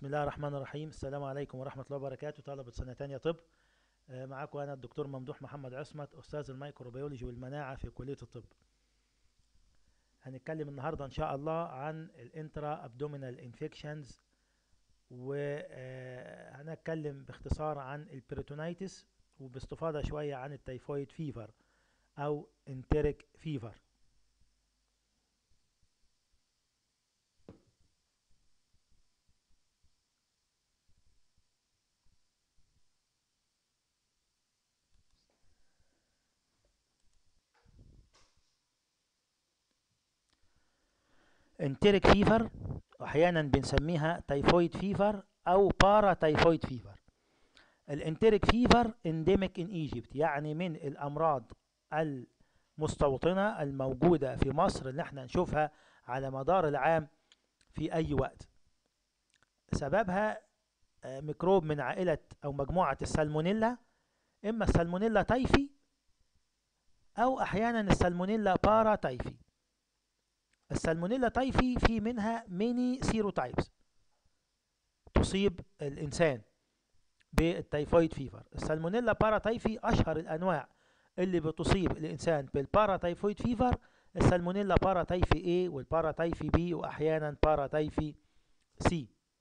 بسم الله الرحمن الرحيم السلام عليكم ورحمة الله وبركاته طلبة سنة تانية طب آه، معاكم أنا الدكتور ممدوح محمد عصمت أستاذ الميكروبيولوجي والمناعة في كلية الطب هنتكلم النهاردة إن شاء الله عن الانترا ابدومينال انفكشنز وهنتكلم باختصار عن البريتونيتس وباستفاضة شوية عن التيفويد فيفر أو انتريك فيفر انتريك فيفر احيانا بنسميها تيفويد فيفر او بارا تيفويد فيفر الانتريك فيفر انديميك ان ايجيبت يعني من الامراض المستوطنه الموجوده في مصر اللي احنا نشوفها على مدار العام في اي وقت سببها آه، ميكروب من عائله او مجموعه السالمونيلا اما السالمونيلا تايفي او احيانا السالمونيلا بارا تايفي السالمونيلا تايفي في منها ميني سيروتايبس تصيب الإنسان بالتيفويد فيفر السالمونيلا باراتايفي أشهر الأنواع اللي بتصيب الإنسان بالباراتايفويد فيفر السالمونيلا باراتايفي A والباراتايفي B وأحيانا باراتايفي C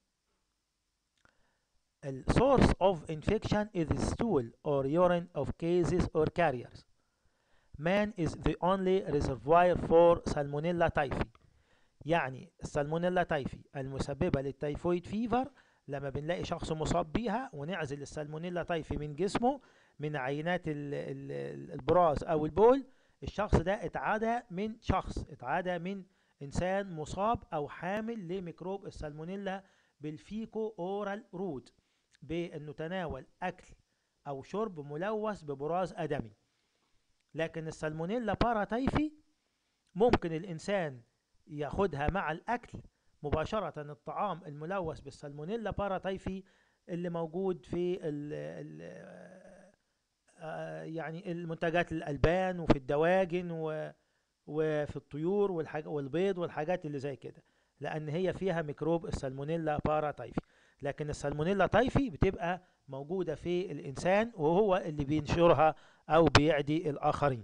ال source of infection is stool or urine of cases or carriers man is the only reservoir for salmonella typhi يعني السالمونيلا تايفي المسببة للتيفويد فيفر لما بنلاقي شخص مصاب بيها ونعزل السالمونيلا تايفي من جسمه من عينات ال- ال- البراز او البول الشخص ده اتعدى من شخص اتعدى من انسان مصاب او حامل لميكروب السالمونيلا بالفيكو اورال روت بانه تناول اكل او شرب ملوث ببراز ادمي لكن السالمونيلا باراتايفي ممكن الإنسان ياخدها مع الأكل مباشرة الطعام الملوث بالسالمونيلا باراتايفي اللي موجود في ال ال آه، يعني المنتجات الألبان وفي الدواجن و وفي الطيور والحاج والبيض والحاجات اللي زي كده لأن هي فيها ميكروب السالمونيلا باراتايفي لكن السالمونيلا تايفي بتبقى موجودة في الإنسان وهو اللي بينشرها أو بيعدي الآخرين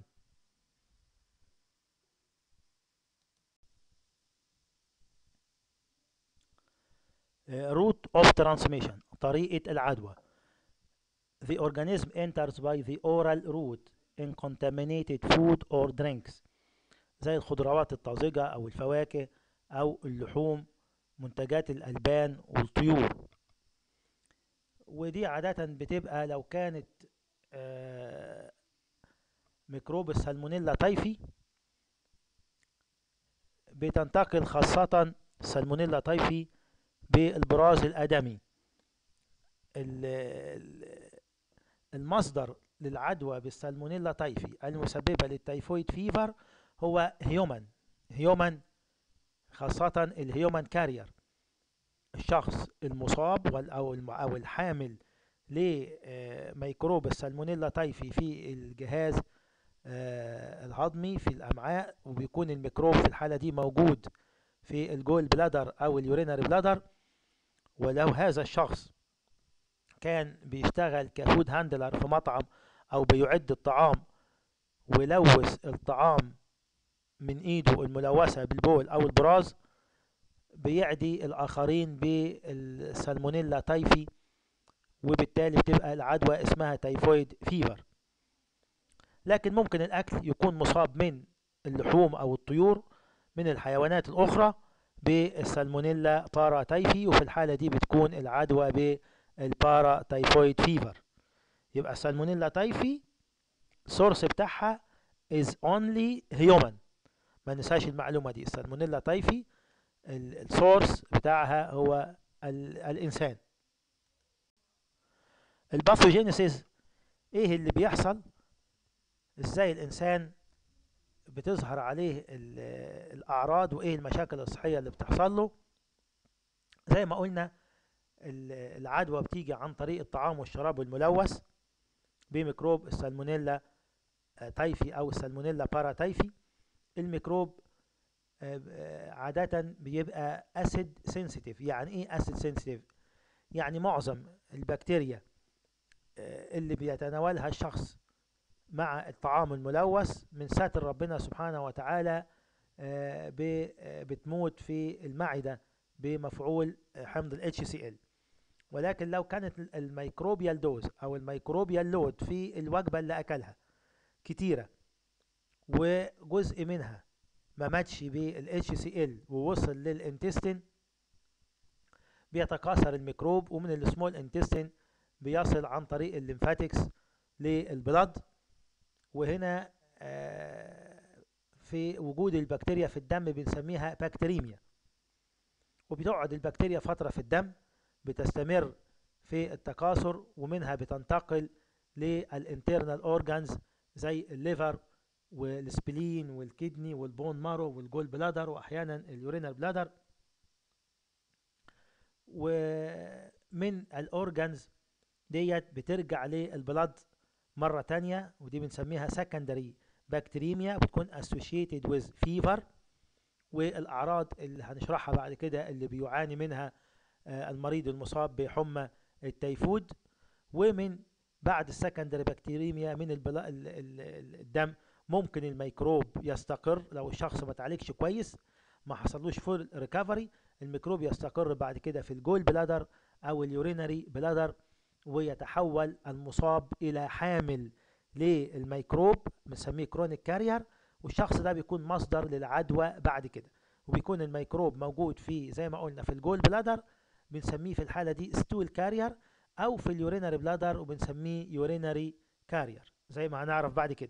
route of transmission طريقة العدوى the organism enters by the oral route in contaminated food or drinks زي الخضروات الطازجة أو الفواكه أو اللحوم منتجات الألبان والطيور ودي عادة بتبقى لو كانت آه، ميكروب السالمونيلا تايفي بتنتقل خاصة السالمونيلا تايفي بالبراز الآدمي ال- ال- المصدر للعدوى بالسالمونيلا تايفي المسببة للتيفويد فيفر هو هيومن هيومن خاصة الهيومن كارير الشخص المصاب وال- أو الم- أو الحامل لميكروب السالمونيلا تايفي في الجهاز آه، الهضمي في الأمعاء وبيكون الميكروب في الحالة دي موجود في الجول بلادر أو اليورينري بلادر ولو هذا الشخص كان بيشتغل كفود هاندلر في مطعم أو بيعد الطعام ولوث الطعام من إيده الملوثة بالبول أو البراز بيعدي الآخرين بالسالمونيلا تايفي وبالتالي بتبقى العدوى اسمها تيفويد فيفر لكن ممكن الأكل يكون مصاب من اللحوم أو الطيور من الحيوانات الأخرى بالسالمونيلا بارا تايفي وفي الحالة دي بتكون العدوى بالبارا تايفويد فيفر يبقى السالمونيلا تايفي السورس بتاعها is only human ما ننساش المعلومة دي السالمونيلا تايفي ال- السورس بتاعها هو ال- الإنسان الباثوجينيسيس ايه اللي بيحصل ازاي الانسان بتظهر عليه ال- الاعراض وايه المشاكل الصحيه اللي بتحصل له زي ما قلنا ال- العدوى بتيجي عن طريق الطعام والشراب الملوث بميكروب السالمونيلا آه، تايفي او السالمونيلا بارا تايفي الميكروب آه، آه، عادة بيبقى اسيد سنسيتيف يعني ايه اسيد سنسيتيف يعني معظم البكتيريا آه، اللي بيتناولها الشخص مع الطعام الملوث من ساتر ربنا سبحانه وتعالى آه، ب- آه، بتموت في المعدة بمفعول آه، حمض ال HCl ولكن لو كانت ال- الميكروبيال دوز او الميكروبيال لود في الوجبة اللي اكلها كتيرة وجزء منها ما ماتش بال HCl ووصل للانتستين بيتكاثر الميكروب ومن السمول انتستين بيصل عن طريق الليمفاتكس للبلد وهنا آه، في وجود البكتيريا في الدم بنسميها بكتيريميا وبتقعد البكتيريا فترة في الدم بتستمر في التكاثر ومنها بتنتقل للانترنال اورجانز زي الليفر والسبلين والكدني والبون مارو والجول بلادر واحيانا اليورينال بلادر ومن الاورجانز ديت بترجع للبلد مرة تانية ودي بنسميها secondary بكتيريميا بتكون associated with fever والأعراض اللي هنشرحها بعد كده اللي بيعاني منها آه، المريض المصاب بحمى التيفود ومن بعد السكندري بكتيريميا من البلا... ال- ال- ال- الدم ممكن الميكروب يستقر لو الشخص ما تعالجش كويس ما حصلوش فول ريكفري الميكروب يستقر بعد كده في الجول بلادر او اليورينري بلادر ويتحول المصاب الى حامل للميكروب بنسميه كرونيك كارير والشخص ده بيكون مصدر للعدوى بعد كده وبيكون الميكروب موجود في زي ما قلنا في الجول بلادر بنسميه في الحالة دي ستول كارير او في اليورينري بلادر وبنسميه يورينري كارير زي ما هنعرف بعد كده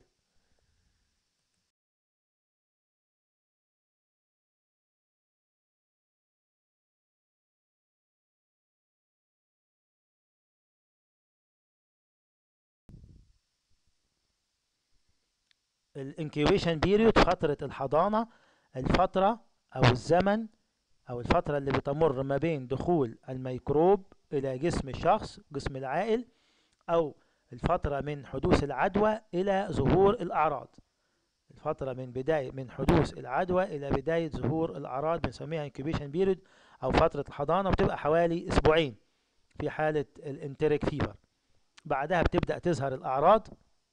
الانكيوبيشن بيريود فترة الحضانة الفترة او الزمن او الفترة اللي بتمر ما بين دخول الميكروب الى جسم الشخص جسم العائل او الفترة من حدوث العدوى الى ظهور الاعراض الفترة من بداية من حدوث العدوى الى بداية ظهور الاعراض بنسميها انكيوبيشن بيريود او فترة الحضانة وبتبقى حوالي اسبوعين في حالة الانتريك فيفر بعدها بتبدأ تظهر الاعراض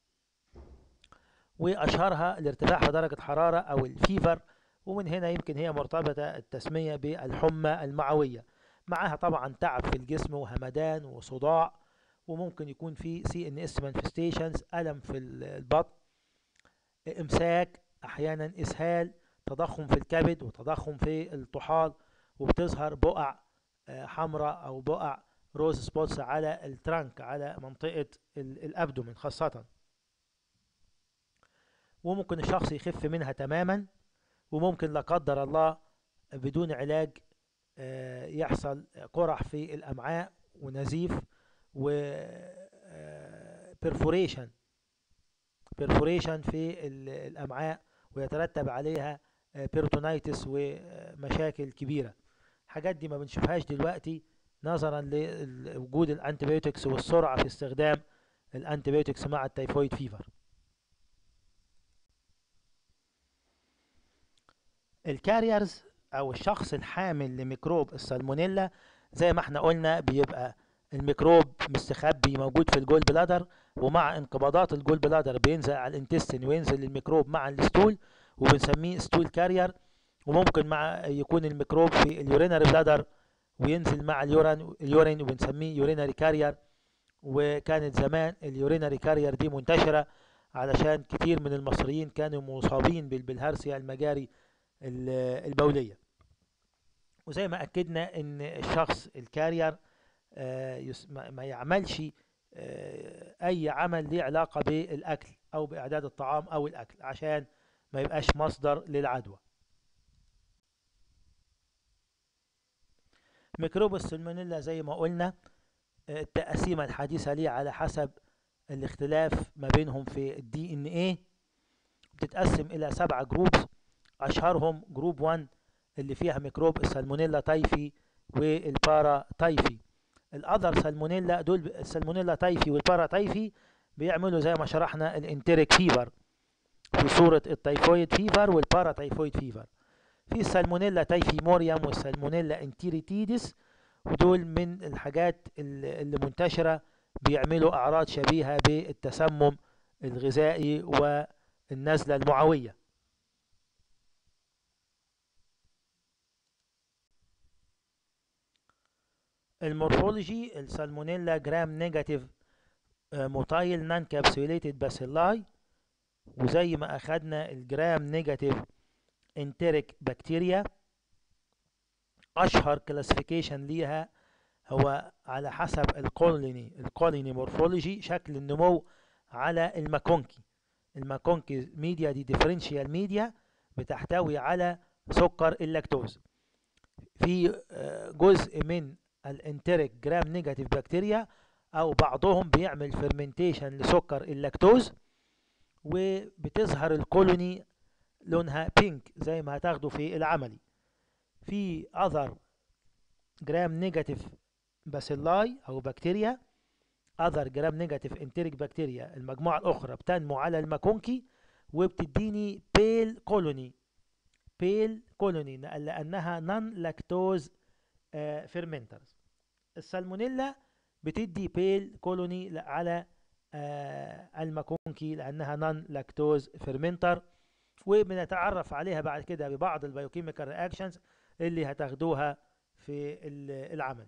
واشهرها الارتفاع في درجة حرارة او الفيفر ومن هنا يمكن هي مرتبطة التسمية بالحمى المعوية معاها طبعا تعب في الجسم وهمدان وصداع وممكن يكون في سي ان اس مانفستيشنز الم في ال- البطن امساك احيانا اسهال تضخم في الكبد وتضخم في الطحال وبتظهر بقع آه، حمراء او بقع روز سبوتس على الترنك على منطقة ال- الابدومين خاصة وممكن الشخص يخف منها تماما وممكن لا قدر الله بدون علاج آه، يحصل قرح في الأمعاء ونزيف و perforation perforation في ال- الأمعاء ويترتب عليها بيرتونايتس ومشاكل كبيرة الحاجات دي ما بنشوفهاش دلوقتي نظرا لوجود الانتيبيوتكس والسرعة في استخدام الانتيبيوتكس مع التيفويد فيفر الكاريرز او الشخص الحامل لميكروب السالمونيلا زي ما احنا قلنا بيبقى الميكروب مستخبي موجود في الجول بلادر ومع انقباضات الجول بلادر بينزل على الانتستين وينزل الميكروب مع الستول وبنسميه ستول كارير وممكن مع يكون الميكروب في اليورينري بلادر وينزل مع اليورين اليورين وبنسميه يورينري كارير وكانت زمان اليورينري كارير دي منتشرة علشان كتير من المصريين كانوا مصابين بال- بالهرسيا المجاري ال- البولية وزي ما أكدنا إن الشخص الكارير آه، يس- ما ما يعملش آه، أي عمل ليه علاقة بالأكل أو بإعداد الطعام أو الأكل عشان ما يبقاش مصدر للعدوى ميكروب السلمونيلا زي ما قلنا آه، التقسيمة الحديثة ليه على حسب الاختلاف ما بينهم في الدي ان ايه بتتقسم الى سبعة جروبس اشهرهم جروب 1 اللي فيها ميكروب السالمونيلا تايفي والبارا تايفي الاذر سالمونيلا دول السالمونيلا تايفي والبارا تايفي بيعملوا زي ما شرحنا الانتريك فيفر في صورة التيفويد فيفر والبارا تيفويد فيفر في السالمونيلا تايفي موريوم والسالمونيلا انتيريتيدس ودول من الحاجات اللي اللي منتشرة بيعملوا أعراض شبيهة بالتسمم الغذائي والنزلة المعوية المورفولوجي السالمونيلا جرام نيجاتيف موتايل نان كابسوليتد باسيلاي وزي ما اخدنا الجرام نيجاتيف انتريك بكتيريا اشهر كلاسيفيكيشن ليها هو على حسب الكولوني الكولوني مورفولوجي شكل النمو على الماكونكي الماكونكي ميديا دي ديفرنشيال ميديا بتحتوي على سكر اللاكتوز في آه، جزء من الانتريك جرام نيجاتيف بكتيريا او بعضهم بيعمل فيرمنتيشن لسكر اللاكتوز وبتظهر الكولوني لونها بينك زي ما هتاخده في العملي في اذر جرام نيجاتيف باسيلاي او بكتيريا اذر جرام نيجاتيف انتريك بكتيريا المجموعه الاخرى بتنمو على الماكونكي وبتديني بيل كولوني بيل كولوني لانها نون لاكتوز فيرمنترز السالمونيلا بتدي بيل كولوني على آه، الماكونكي لانها نون لاكتوز فيرمنتر وبنتعرف عليها بعد كده ببعض البيوكيميكال رياكشنز اللي هتاخدوها في ال- العملي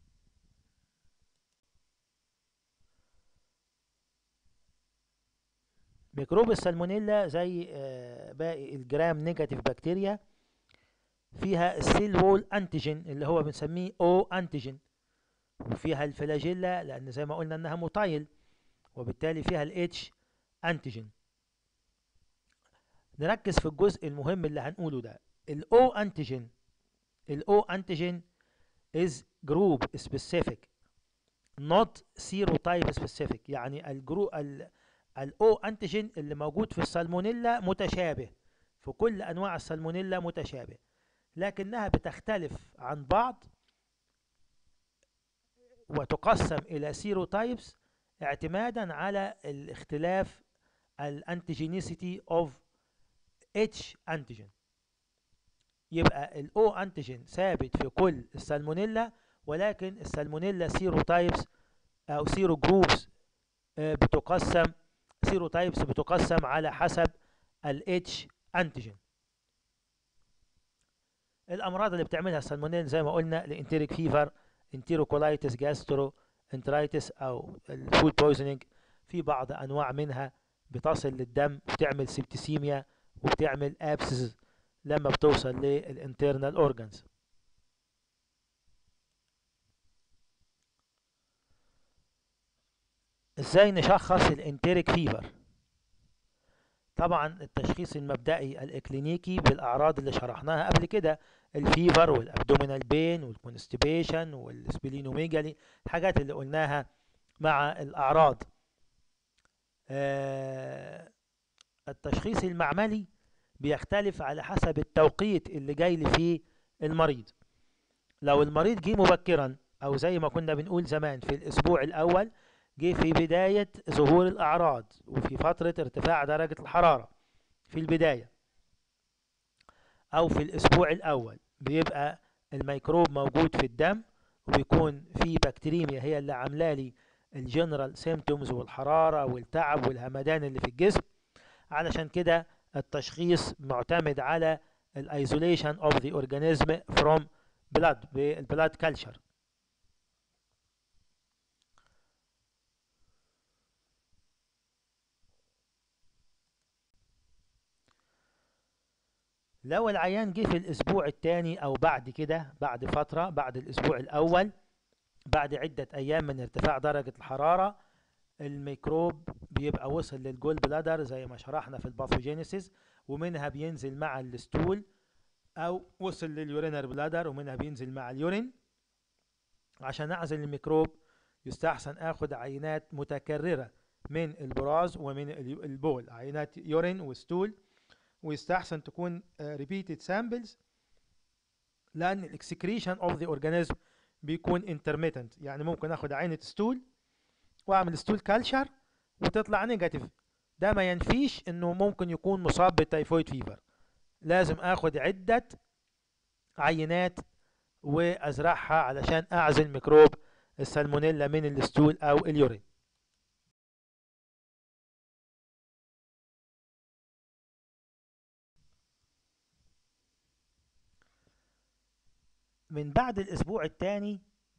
ميكروب السالمونيلا زي آه، باقي الجرام نيجاتيف بكتيريا فيها السيل وول انتيجين اللي هو بنسميه او انتيجين وفيها الفلاجيلا لان زي ما قلنا انها موتايل وبالتالي فيها الاتش انتيجين نركز في الجزء المهم اللي هنقوله ده الاو انتيجين الاو انتيجين is group specific not serotype specific يعني الجرو ال الاو انتيجين اللي موجود في السالمونيلا متشابه في كل انواع السالمونيلا متشابه لكنها بتختلف عن بعض وتقسم الى سيروتايبس اعتمادا على الاختلاف الانتيجينيسيتي اوف اتش انتيجين يبقى الاو انتيجين ثابت في كل السالمونيلا ولكن السالمونيلا سيروتايبس او سيرو جروبس بتقسم سيروتايبس بتقسم على حسب الاتش انتيجين الامراض اللي بتعملها السالمونيلا زي ما قلنا الانتيريك فيفر انتيروكولايتس جاسترو انترايتس او الفود بويزنينج في بعض انواع منها بتصل للدم وبتعمل سبتسيميا وبتعمل ابسز لما بتوصل للانترنال اورجانز ازاي نشخص الانتريك فيفر طبعا التشخيص المبدئي الاكلينيكي بالاعراض اللي شرحناها قبل كده الفيفر والابدومينال بين والكونستيبيشن والسبلينوميجالي الحاجات اللي قلناها مع الاعراض آه التشخيص المعملي بيختلف على حسب التوقيت اللي جاي لي فيه المريض لو المريض جه مبكرا او زي ما كنا بنقول زمان في الاسبوع الاول جه في بداية ظهور الأعراض وفي فترة ارتفاع درجة الحرارة في البداية أو في الأسبوع الأول بيبقى الميكروب موجود في الدم وبيكون في بكتيريميا هي اللي عاملة لي الجنرال سيمتومز والحرارة والتعب والهمدان اللي في الجسم علشان كده التشخيص معتمد على الايزوليشن اوف ذا اورجانيزم فروم بلاد بالبلاد كلتشر لو العيان جه في الاسبوع الثاني او بعد كده بعد فتره بعد الاسبوع الاول بعد عده ايام من ارتفاع درجه الحراره الميكروب بيبقى وصل للجول بلادر زي ما شرحنا في الباثوجينيسيس ومنها بينزل مع الستول او وصل لليورينر بلادر ومنها بينزل مع اليورين عشان اعزل الميكروب يستحسن اخد عينات متكرره من البراز ومن البول عينات يورين وستول ويستحسن تكون repeated samples لان الاكسكريشن اوف ذا اورجانيزم بيكون intermittent يعني ممكن اخد عينه ستول واعمل ستول كالشر وتطلع نيجاتيف ده ما ينفيش انه ممكن يكون مصاب بالتيفويد فيفر لازم اخد عده عينات وازرعها علشان اعزل ميكروب السالمونيلا من الستول او اليورين من بعد الاسبوع الثاني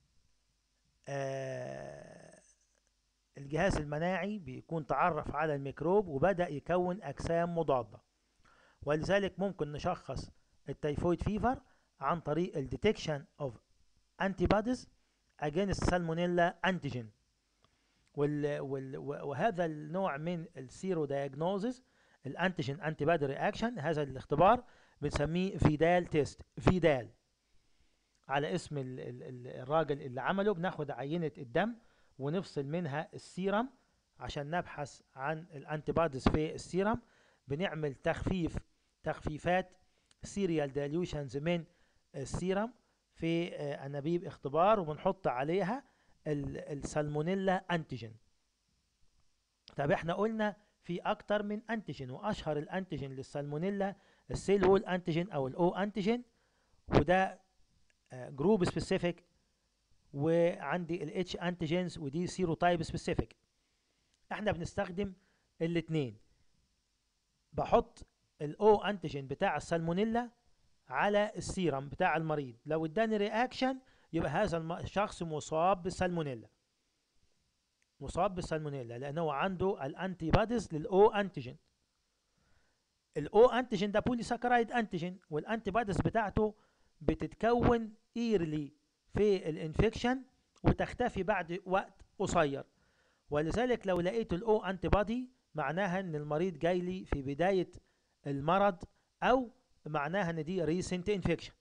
الجهاز المناعي بيكون تعرف على الميكروب وبدأ يكون أجسام مضادة ولذلك ممكن نشخص التيفويد فيفر عن طريق الديتكشن اوف antibodies against salmonella antigen وال وال وهذا النوع من السيرو دايجنوزز الانتيجين انتي بادي رياكشن هذا الاختبار بنسميه فيدال تيست فيدال على اسم ال ال الراجل اللي عمله بناخد عينة الدم ونفصل منها السيرم عشان نبحث عن الانتيباديز في السيرم بنعمل تخفيف تخفيفات سيريال ديليوشنز من السيرم في انابيب اختبار وبنحط عليها السالمونيلا انتيجين طب احنا قلنا في اكتر من انتيجين واشهر الانتيجين للسالمونيلا السيل وول انتيجين او الاو انتيجين وده جروب سبيسيفيك وعندي الاتش انتيجينز ودي سيروتايب سبيسيفيك احنا بنستخدم الاثنين بحط الاو انتيجين بتاع السالمونيلا على السيرم بتاع المريض لو اداني رياكشن يبقى هذا الشخص مصاب بالسالمونيلا مصاب بالسالمونيلا لانه عنده الانتي باديز للاو انتيجين الاو انتيجين ده بولي ساكرايد انتيجين والانتي باديز بتاعته بتتكون ايرلي في الانفكشن وتختفي بعد وقت قصير ولذلك لو لقيت الاو انتي بادي معناها ان المريض جاي لي في بدايه المرض او معناها ان دي ريسنت انفكشن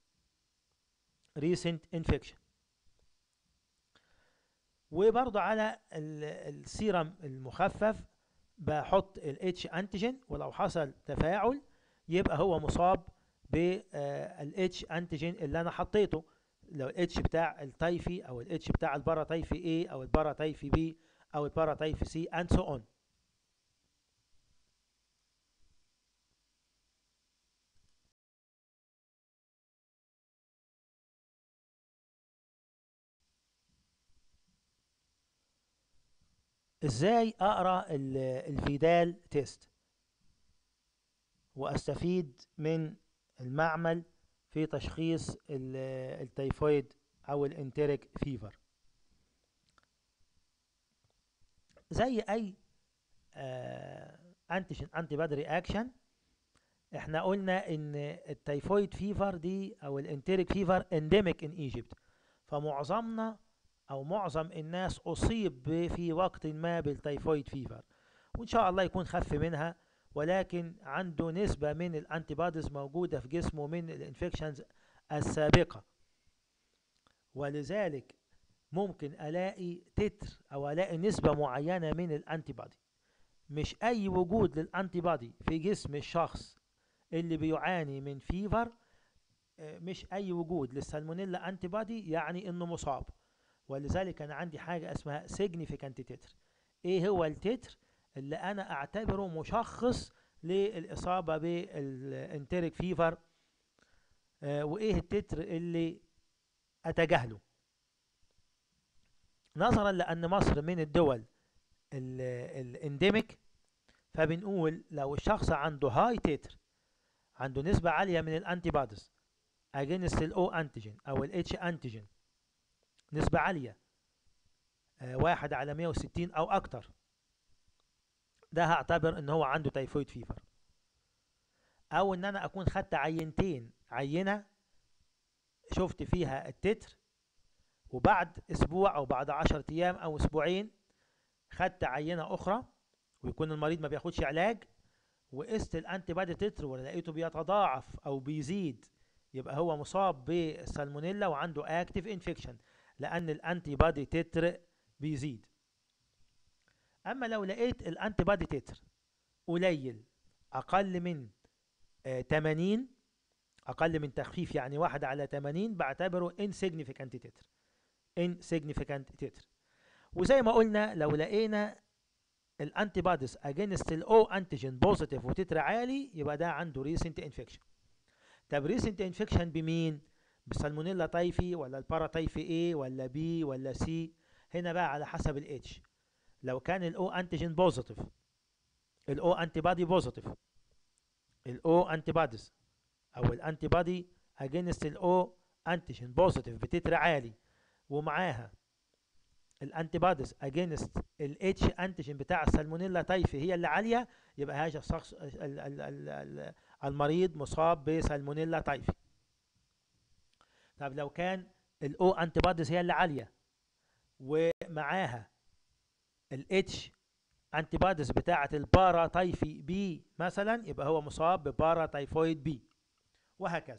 ريسنت انفكشن وبرضه على السيرم المخفف بحط الاتش انتيجين ولو حصل تفاعل يبقى هو مصاب بالاتش انتيجين اللي انا حطيته لو الاتش بتاع التايفي او الاتش بتاع البارا تايفي A او البارا تايفي B او البارا تايفي C and so on ازاي اقرا الفيدال تيست واستفيد من المعمل في تشخيص التيفويد او الانتريك فيفر زي اي انتيجين انتي بادي رياكشن احنا قلنا ان التيفويد فيفر دي او الانتريك فيفر انديميك ان ايجيبت فمعظمنا او معظم الناس اصيب في وقت ما بالتيفويد فيفر وان شاء الله يكون خف منها ولكن عنده نسبة من الانتيباديز موجودة في جسمه من الانفكشنز السابقة ولذلك ممكن الاقي تتر او الاقي نسبة معينة من الانتيبادي مش اي وجود للانتيبادي في جسم الشخص اللي بيعاني من فيفر مش اي وجود للسالمونيلا انتيبادي يعني انه مصاب ولذلك انا عندي حاجة اسمها significant تتر ايه هو التتر اللي انا اعتبره مشخص للاصابة بالانتريك فيفر آه وايه التتر اللي اتجاهله نظرا لان مصر من الدول الانديميك فبنقول لو الشخص عنده هاي تتر عنده نسبة عالية من الانتي بوديز اجينست الاو انتيجين او الاتش انتيجين نسبة عالية آه واحد على 160 او اكتر ده هعتبر ان هو عنده تيفويد فيفر او ان انا اكون خدت عينتين عينة شفت فيها التتر وبعد اسبوع او بعد عشر ايام او اسبوعين خدت عينة اخرى ويكون المريض ما بياخدش علاج وقست الانتي بادي تتر ولقيته بيتضاعف او بيزيد يبقى هو مصاب بالسالمونيلا وعنده اكتيف انفكشن لان الانتي بادي تتر بيزيد اما لو لقيت الانتي بادي تتر قليل اقل من آه 80 اقل من تخفيف يعني واحد على 80 بعتبره insignificant تتر insignificant تتر وزي ما قلنا لو لقينا الانتي بوديز اجينست الاو انتيجين بوزيتيف وتتر عالي يبقى ده عنده ريسنت انفكشن طب ريسنت انفكشن بمين بسالمونيلا تايفي ولا البارا تايفي A ولا B ولا C هنا بقى على حسب الاتش لو كان الاو انتيجين بوزيتيف الاو انتي بادي بوزيتيف الاو انتي باديز او الانتي بادي اجينست الاو انتيجين بوزيتيف بتتر عالي ومعاها الانتي باديز اجينست الاتش انتيجين بتاع السالمونيلا تايفي هي اللي عاليه يبقى هذا الشخص ال- ال- ال- ال- المريض مصاب بسالمونيلا تايفي طب لو كان الاو انتي باديز هي اللي عاليه ومعاها الاتش انتي باديز بتاعه البارا تايفي بي مثلا يبقى هو مصاب ببارا تايفويد بي وهكذا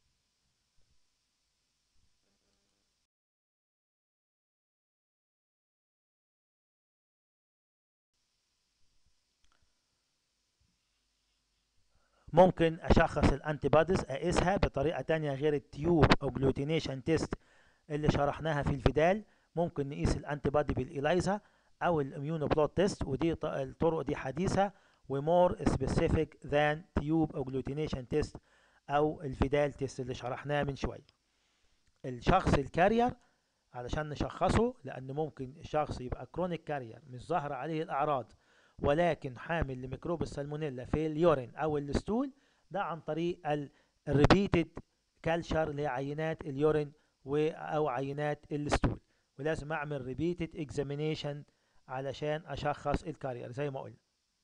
ممكن اشخص الانتي بوديز اقيسها بطريقه تانية غير التيوب او جلوتينيشن تيست اللي شرحناها في الفيدال ممكن نقيس الانتي بودي بالايلايزا او الاميونو بلوت تيست ودي ط- الطرق دي حديثه ومور سبيسيفيك ذان تيوب او جلوتينيشن تيست او الفيدال تيست اللي شرحناه من شويه الشخص الكارير علشان نشخصه لان ممكن الشخص يبقى كرونيك كارير مش ظاهره عليه الاعراض ولكن حامل لميكروب السالمونيلا في اليورين او الستول ده عن طريق الريبيتد كالشر لعينات اليورين و او عينات الستول ولازم اعمل ريبيتد اكزامينيشن علشان اشخص الكارير زي ما قلنا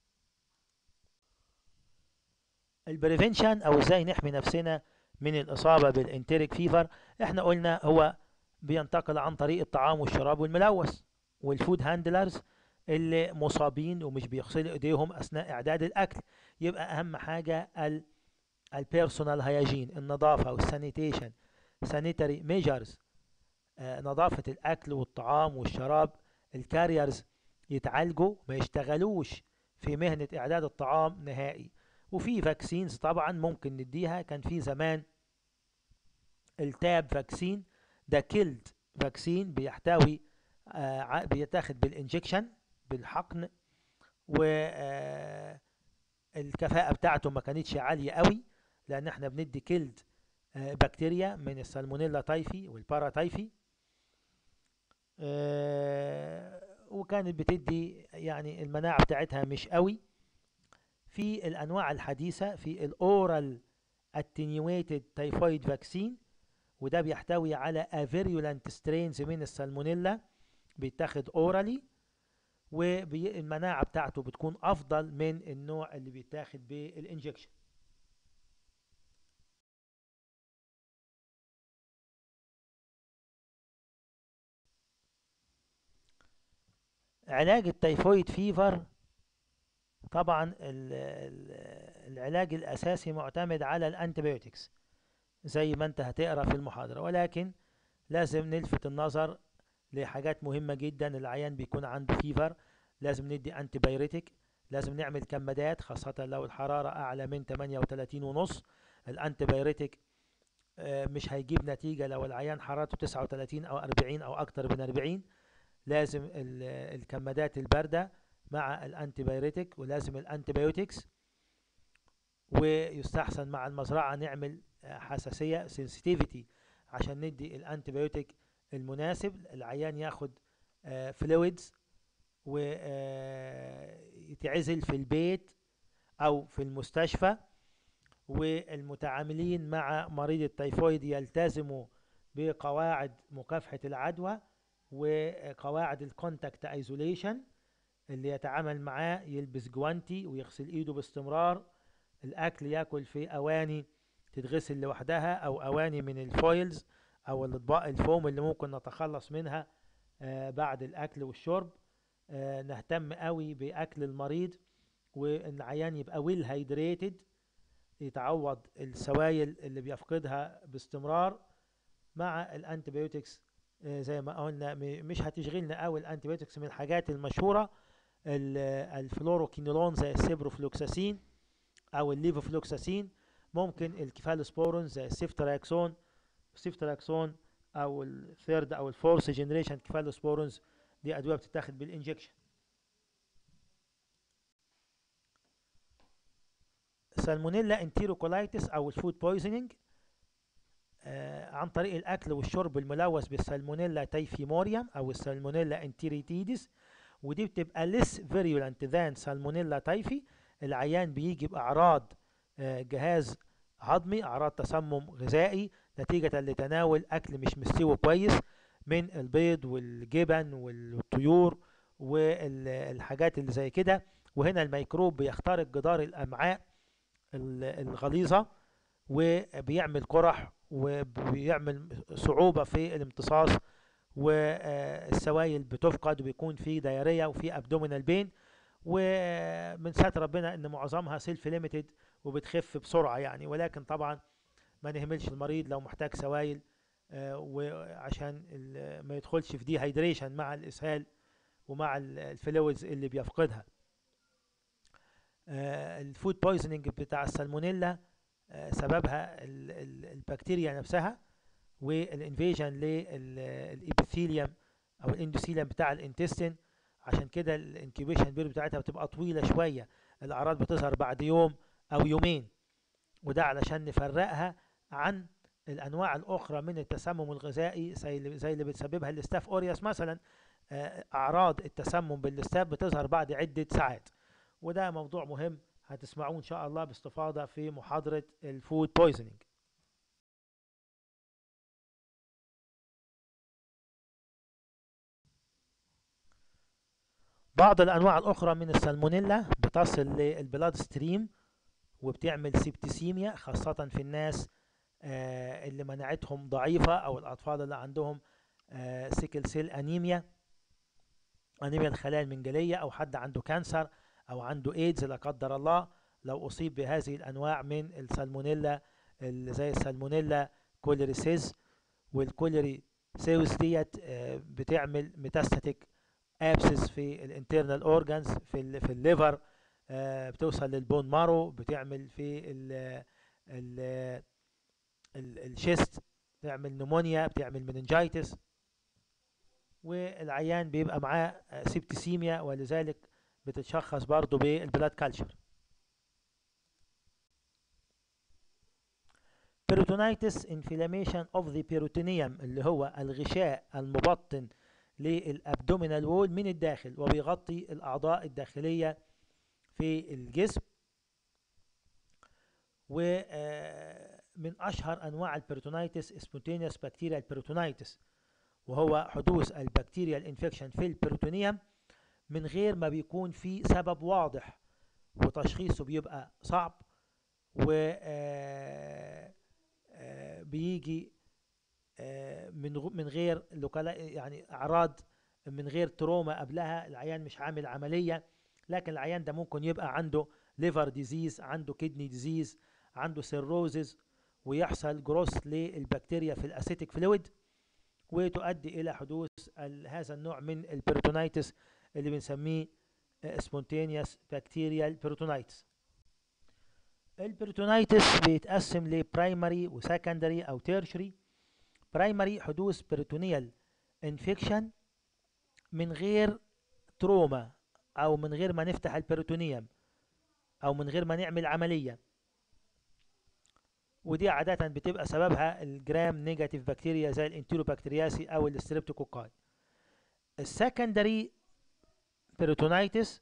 البريفنشن او ازاي نحمي نفسنا من الاصابه بالانتريك فيفر احنا قلنا هو بينتقل عن طريق الطعام والشراب والملوث والفود هاندلرز اللي مصابين ومش بيغسلوا ايديهم اثناء اعداد الاكل يبقى اهم حاجه ال البيرسونال هيجين النظافه والسانيتيشن سانيتاري ميجرز نظافه الاكل والطعام والشراب الكاريرز يتعالجوا ما يشتغلوش في مهنه اعداد الطعام نهائي وفي فاكسينز طبعا ممكن نديها كان في زمان التاب فاكسين ده كيلد فاكسين بيحتوي آه ع- بيتاخد بالانجكشن بالحقن والكفاءة بتاعته ما كانتش عالية قوي لأن احنا بندي كيلد آه، بكتيريا من السالمونيلا تايفي والبارا تايفي آه، وكانت بتدي يعني المناعة بتاعتها مش قوي في الأنواع الحديثة في الأورال attenuated تايفويد فاكسين وده بيحتوي على virulent strains من السالمونيلا بيتاخد اورالي والمناعة بتاعته بتكون أفضل من النوع اللي بيتاخد بالإنجكشن علاج التيفويد فيفر طبعا ال- ال- العلاج الأساسي معتمد على الأنتيبيوتكس زي ما انت هتقرأ في المحاضرة ولكن لازم نلفت النظر لحاجات مهمة جدا العيان بيكون عنده فيفر لازم ندي انتي بايريتك لازم نعمل كمادات خاصة لو الحرارة أعلى من 38 ونص الانتي بايريتك آه، مش هيجيب نتيجة لو العيان حرارته 39 أو 40 أو أكتر من 40 لازم ال- الكمادات الباردة مع الانتي بايريتك ولازم الانتي بايوتكس ويستحسن مع المزرعة نعمل آه، حساسية سنسيتيفيتي عشان ندي الانتي بايوتيك المناسب العيان ياخد فلويدز ويتعزل في البيت او في المستشفى والمتعاملين مع مريض التيفويد يلتزموا بقواعد مكافحة العدوى وقواعد الكونتاكت ايزوليشن اللي يتعامل معاه يلبس جوانتي ويغسل ايده باستمرار الاكل ياكل في اواني تتغسل لوحدها او اواني من الفويلز او الاطباق الفوم اللي ممكن نتخلص منها آه، بعد الاكل والشرب آه، نهتم قوي باكل المريض وان العيان يبقى ويل هيدريتد يتعوض السوائل اللي بيفقدها باستمرار مع الانتيبيوتكس آه، زي ما قلنا م- مش هتشغلنا قوي الانتيبيوتكس من الحاجات المشهوره ال- الفلوروكينولون زي السيبروفلوكساسين او الليفوفلوكساسين ممكن الكيفالوسبورون زي السيفتراكسون السيفتراكسون او الثيرد او الفورث جنريشن كيفالوسبورونز دي ادويه بتتاخد بالانجكشن سالمونيلا انتيروكولايتس او الفود بويزنينج آه، عن طريق الاكل والشرب الملوث بالسالمونيلا تايفيموريوم او السالمونيلا انتيريتيدس ودي بتبقى less virulent than سالمونيلا تايفي العيان بيجي باعراض آه، جهاز هضمي اعراض تسمم غذائي نتيجة لتناول اكل مش مستوي كويس من البيض والجبن والطيور والحاجات اللي زي كده وهنا الميكروب بيخترق جدار الامعاء الغليظة وبيعمل قرح وبيعمل صعوبة في الامتصاص والسوائل بتفقد وبيكون في دايرية وفي ابدومينال بين ومن ساتر ربنا ان معظمها سيلف ليميتد وبتخف بسرعة يعني ولكن طبعا ما نهملش المريض لو محتاج سوائل آه، وعشان ما يدخلش في دي هيدريشن مع الاسهال ومع الفلويدز اللي بيفقدها الفود بويزنينج بتاع السالمونيلا آه، سببها البكتيريا نفسها والانفيجن للابيثيليوم او الاندوثيليوم بتاع الانتستين عشان كده الانكيوبيشن بيريود بتاعتها بتبقى طويله شويه الاعراض بتظهر بعد يوم او يومين وده علشان نفرقها عن الانواع الاخرى من التسمم الغذائي زي اللي زي اللي بتسببها الاستاف اورياس مثلا آه، اعراض التسمم بالاستاف بتظهر بعد عده ساعات وده موضوع مهم هتسمعوه ان شاء الله باستفاضه في محاضره الفود بويزنينج بعض الانواع الاخرى من السالمونيلا بتصل للبلاد ستريم وبتعمل سيبتسيميا خاصة في الناس آه، اللي مناعتهم ضعيفة او الاطفال اللي عندهم سيكل سيل انيميا انيميا الخلايا المنجلية او حد عنده كانسر او عنده ايدز لا قدر الله لو اصيب بهذه الانواع من السالمونيلا اللي زي السالمونيلا كوليريسيز والكوليري سيوس ديت آه، بتعمل ميتاستاتيك ابسس في الانترنال اورجانز في ال في الليفر آه، بتوصل للبون مارو بتعمل في ال ال الشيست بتعمل نمونيا بتعمل مننجايتس والعيان بيبقى معاه سيبتسيميا ولذلك بتتشخص برضه بالبلاد كالشر بيروتونيتس انفلاميشن اوف ذا بيروتونيوم اللي هو الغشاء المبطن للابدومينال وول من الداخل وبيغطي الاعضاء الداخليه في الجسم ومن آه، اشهر انواع البيروتونيتس سبونتينيوس بكتيريا البيروتونيتس وهو حدوث البكتيريا الانفكشن في البيروتونيوم من غير ما بيكون في سبب واضح وتشخيصه بيبقى صعب و آه، آه، بيجي آه، من من غير يعني اعراض من غير تروما قبلها العيان مش عامل عمليه لكن العيان ده ممكن يبقى عنده ليفر ديزيز عنده كدني ديزيز عنده سيروزز ويحصل جروس للبكتيريا في الاسيتيك فلويد وتؤدي الى حدوث هذا النوع من البيروتونيتس اللي بنسميه سبونتينيوس بكتيريال بيروتونيتس البيروتونيتس بيتقسم لبرايمري وسكندري او تيرشري برايمري حدوث بيريتونيال انفكشن من غير تروما او من غير ما نفتح البيروتونيوم او من غير ما نعمل عملية ودي عادة بتبقى سببها الجرام نيجاتيف بكتيريا زي الانتيروبكتيرياسي او الستريبتوكوكاي السكندري بيروتونيتس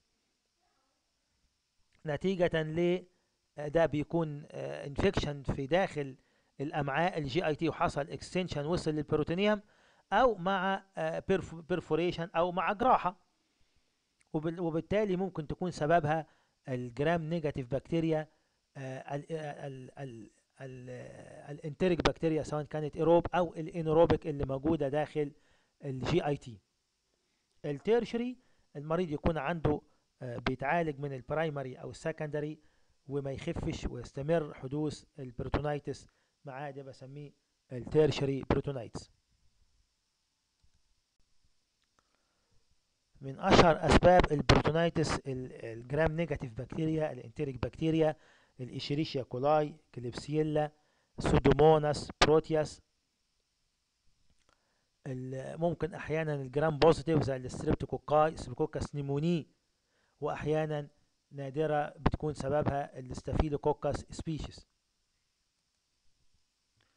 نتيجة ل ده بيكون انفكشن آه، في داخل الامعاء الجي اي تي وحصل اكستنشن وصل للبروتينيوم او مع بيرفوريشن آه، او مع جراحه وبالتالي ممكن تكون سببها الجرام نيجاتيف بكتيريا الانتريك بكتيريا سواء كانت ايروب او الانيروبيك اللي موجوده داخل الجي اي تي التيرشري المريض يكون عنده آه، بيتعالج من البرايمري او السكندري وما يخفش ويستمر حدوث البروتونيتس معاه ده بسميه التيرشري بروتونيتس من اشهر اسباب البروتونيتس الجرام نيجاتيف بكتيريا الانتيريك بكتيريا الاشيريشيا كولاي كليبسيلا سودوموناس بروتياس ممكن احيانا الجرام بوزيتيف زي الستريبتوكوكاي ستريبتوكوكاس نيموني واحيانا نادرة بتكون سببها الاستافيلوكوكاس سبيشيز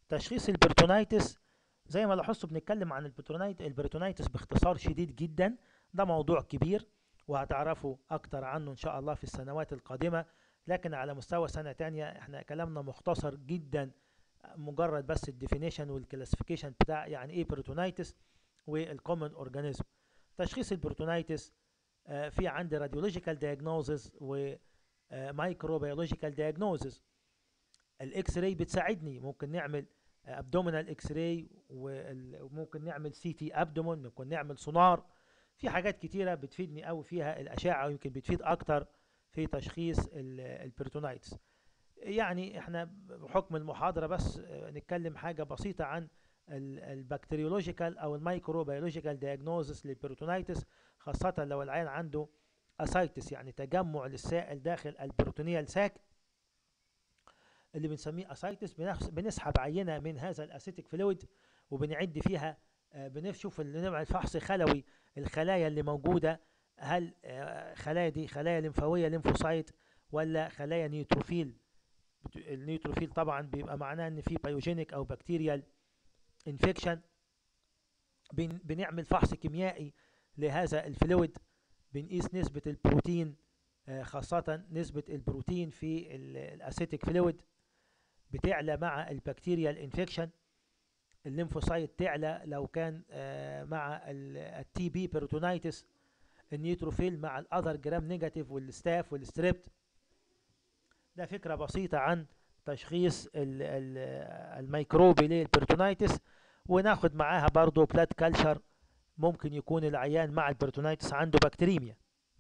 تشخيص البرتونايتس زي ما لاحظتوا بنتكلم عن البرتونايت البرتونايتس باختصار شديد جدا ده موضوع كبير وهتعرفوا اكتر عنه ان شاء الله في السنوات القادمة لكن على مستوى سنة تانية احنا كلامنا مختصر جدا مجرد بس الديفينيشن والكلاسيفيكيشن بتاع يعني ايه برتونايتس والكومن اورجانيزم تشخيص البرتونايتس آه، في عندي راديولوجيكال دايجنوزز ومايكروبيولوجيكال دايجنوزز الاكس راي بتساعدني ممكن نعمل ابدومينال اكس راي وممكن نعمل سي تي ابدومون ممكن نعمل سونار في حاجات كتيره بتفيدني قوي فيها الاشعه ويمكن بتفيد اكتر في تشخيص البرتونايتس يعني احنا بحكم المحاضره بس آه، نتكلم حاجه بسيطه عن البكتيريولوجيكال او الميكروبيولوجيكال دايجنوزس للبروتونيتس خاصه لو العيان عنده اسايتس يعني تجمع للسائل داخل البروتونيال ساك اللي بنسميه اسايتس بنسحب عينه من هذا الاسيتيك فلويد وبنعد فيها آه، بنشوف نعمل فحص خلوي الخلايا اللي موجوده هل آه، خلايا دي خلايا لمفاويه ليمفوسايت ولا خلايا نيوتروفيل النيوتروفيل طبعا بيبقى معناه ان في بايوجينيك او بكتيريال انفكشن بنعمل فحص كيميائي لهذا الفلويد بنقيس نسبة البروتين آه، خاصة نسبة البروتين في الاسيتيك فلويد بتعلى مع البكتيريال انفكشن الليمفوسايت تعلى لو كان آه، مع التي بي بيروتونايتس النيوتروفيل مع الاذر جرام نيجاتيف والستاف والستريبت ده فكرة بسيطة عن تشخيص الميكروبي للبرتونايتس وناخد معاها برضو بلاد كالشر ممكن يكون العيان مع البرتونايتس عنده بكتيريميا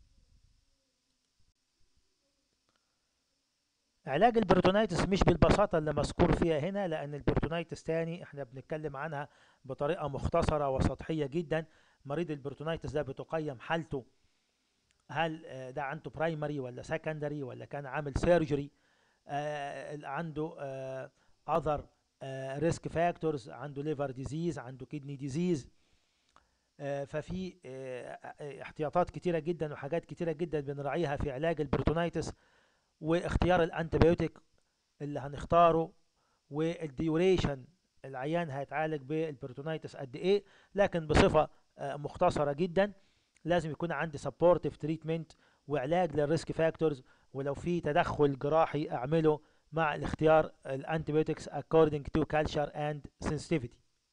علاج البرتونايتس مش بالبساطة اللي مذكور فيها هنا لأن البرتونايتس تاني احنا بنتكلم عنها بطريقة مختصرة وسطحية جدا مريض البرتونايتس ده بتقيم حالته هل آه، ده عنده برايمري ولا سكندري ولا كان عامل سيرجري آه، عنده اذر ريسك فاكتورز عنده ليفر ديزيز عنده كدني ديزيز ففي آه، احتياطات كتيرة جدا وحاجات كتيرة جدا بنراعيها في علاج البروتونيتس واختيار الانتبيوتيك اللي هنختاره والديوريشن العيان هيتعالج بالبروتونيتس قد ايه لكن بصفة مختصرة جدا لازم يكون عندي سبورتيف تريتمنت وعلاج للريسك فاكتورز ولو في تدخل جراحي اعمله مع الاختيار الانتيبيوتكس according to culture and sensitivity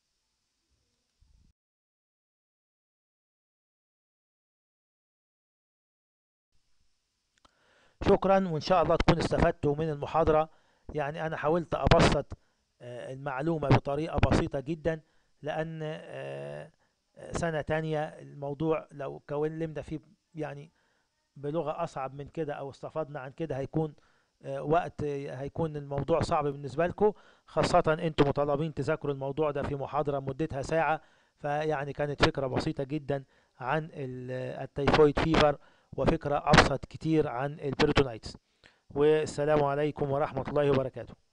شكرا وان شاء الله تكون استفدتوا من المحاضرة يعني انا حاولت ابسط آه، المعلومة بطريقة بسيطة جدا لان آه، سنة تانية الموضوع لو كلمنا فيه يعني بلغة أصعب من كده أو استفدنا عن كده هيكون آه، وقت هيكون الموضوع صعب بالنسبة لكم خاصة أنتم مطالبين تذاكروا الموضوع ده في محاضرة مدتها ساعة فيعني كانت فكرة بسيطة جدا عن التيفويد فيفر وفكرة أبسط كتير عن البيرتونايتس والسلام عليكم ورحمة الله وبركاته